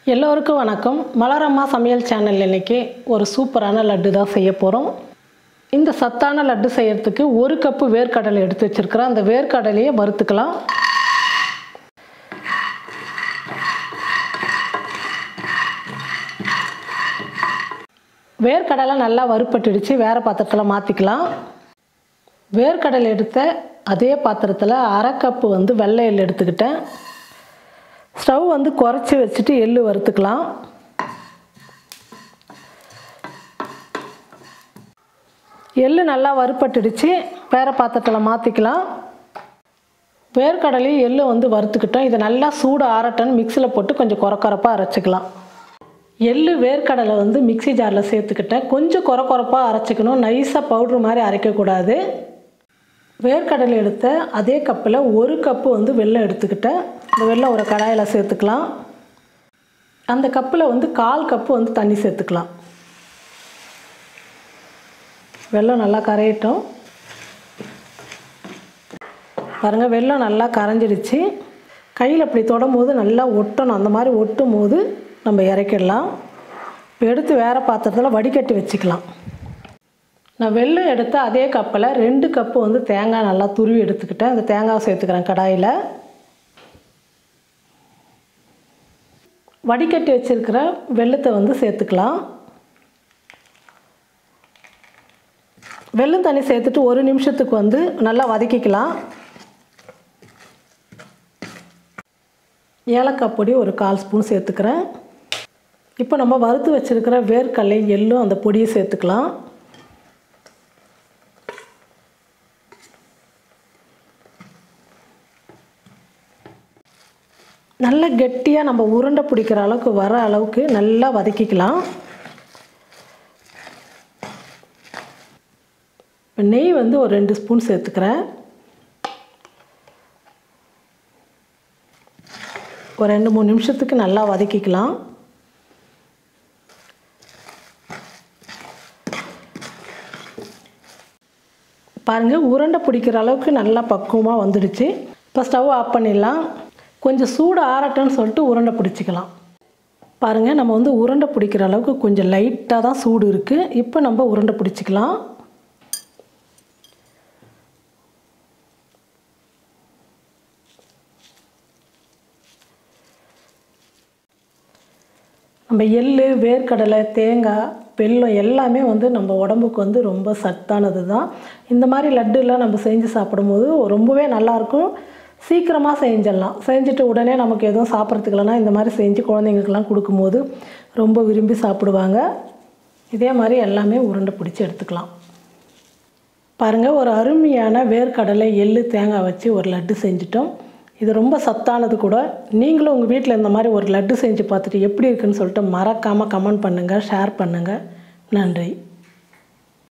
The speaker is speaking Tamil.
எல்லோருக்கும் வணக்கம் மலரம்மா சமையல் சேனல் இன்னைக்கு ஒரு சூப்பரான லட்டு தான் செய்ய போகிறோம் இந்த சத்தான லட்டு செய்யறதுக்கு ஒரு கப்பு வேர்க்கடலை எடுத்து வச்சிருக்கிறேன் அந்த வேர்க்கடலையை வறுத்துக்கலாம் வேர்க்கடலை நல்லா வறுப்பட்டுடுச்சு வேறு பாத்திரத்தில் மாற்றிக்கலாம் வேர்க்கடலை எடுத்த அதே பாத்திரத்தில் அரை கப்பு வந்து வெள்ளை எள் எடுத்துக்கிட்டேன் ஸ்டவ் வந்து குறைச்சி வச்சுட்டு எள்ளு வறுத்துக்கலாம் எள்ளு நல்லா வறுப்பட்டுடுச்சு வேறு பாத்திரத்தில் மாற்றிக்கலாம் வேர்க்கடலையும் எள்ளு வந்து வறுத்துக்கிட்டோம் இதை நல்லா சூடு ஆறட்டன்னு மிக்சியில் போட்டு கொஞ்சம் குறக்குறப்பாக அரைச்சிக்கலாம் எள்ளு வேர்க்கடலை வந்து மிக்ஸி ஜாரில் சேர்த்துக்கிட்டேன் கொஞ்சம் குறை குறப்பாக அரைச்சிக்கணும் நைஸாக பவுட்ரு மாதிரி அரைக்கக்கூடாது வேர்க்கடலை எடுத்த அதே கப்பில் ஒரு கப்பு வந்து வெல்லம் எடுத்துக்கிட்டேன் இந்த வெல்லம் ஒரு கடாயில் சேர்த்துக்கலாம் அந்த கப்பில் வந்து கால் கப்பு வந்து தண்ணி சேர்த்துக்கலாம் வெல்லம் நல்லா கரையட்டும் பாருங்கள் வெல்லம் நல்லா கரைஞ்சிடுச்சு கையில் அப்படி தொடும்போது நல்லா ஒட்டணும் அந்த மாதிரி ஒட்டும் போது நம்ம இறக்கிடலாம் இப்போ எடுத்து வேறு பாத்திரத்தில் வடிகட்டி வச்சுக்கலாம் நான் வெள்ளம் எடுத்த அதே கப்பில் ரெண்டு கப்பு வந்து தேங்காய் நல்லா துருவி எடுத்துக்கிட்டேன் அந்த தேங்காய் சேர்த்துக்கிறேன் கடாயில் வடிகட்டி வச்சுருக்கிற வெள்ளத்தை வந்து சேர்த்துக்கலாம் வெள்ளம் தண்ணி சேர்த்துட்டு ஒரு நிமிஷத்துக்கு வந்து நல்லா வதக்கிக்கலாம் ஏலக்காய் பொடி ஒரு கால் ஸ்பூன் சேர்த்துக்கிறேன் இப்போ நம்ம வறுத்து வச்சுருக்கிற வேர்க்கடலை எள்ளும் அந்த பொடியை சேர்த்துக்கலாம் நல்லா கெட்டியாக நம்ம உருண்டை பிடிக்கிற அளவுக்கு வர அளவுக்கு நல்லா வதக்கிக்கலாம் நெய் வந்து ஒரு ரெண்டு ஸ்பூன் சேர்த்துக்கிறேன் ஒரு ரெண்டு மூணு நிமிஷத்துக்கு நல்லா வதக்கிக்கலாம் பாருங்கள் உருண்டை பிடிக்கிற அளவுக்கு நல்லா பக்குவமாக வந்துடுச்சு இப்போ ஸ்டவ் ஆஃப் பண்ணிடலாம் கொஞ்சம் சூடு ஆறட்டும்னு சொல்லிட்டு உருண்டை பிடிச்சிக்கலாம் பாருங்கள் நம்ம வந்து உருண்டை பிடிக்கிற அளவுக்கு கொஞ்சம் லைட்டாக தான் சூடு இருக்குது இப்போ நம்ம உருண்டை பிடிச்சிக்கலாம் நம்ம எள் வேர்க்கடலை தேங்காய் வெல்லம் எல்லாமே வந்து நம்ம உடம்புக்கு வந்து ரொம்ப சத்தானது தான் இந்த மாதிரி லட்டுலாம் நம்ம செஞ்சு சாப்பிடும்போது ரொம்பவே நல்லாயிருக்கும் சீக்கிரமாக செஞ்சிடலாம் செஞ்சுட்டு உடனே நமக்கு எதுவும் சாப்பிட்றதுக்கு இல்லைனா இந்த மாதிரி செஞ்சு குழந்தைங்களுக்கெல்லாம் கொடுக்கும்போது ரொம்ப விரும்பி சாப்பிடுவாங்க இதே மாதிரி எல்லாமே உருண்டை பிடிச்சி எடுத்துக்கலாம் பாருங்கள் ஒரு அருமையான வேர்க்கடலை எள்ளு தேங்காய் வச்சு ஒரு லட்டு செஞ்சிட்டோம் இது ரொம்ப சத்தானது கூட நீங்களும் உங்கள் வீட்டில் இந்த மாதிரி ஒரு லட்டு செஞ்சு பார்த்துட்டு எப்படி இருக்குன்னு சொல்லிட்டு மறக்காமல் கமெண்ட் பண்ணுங்கள் ஷேர் பண்ணுங்கள் நன்றி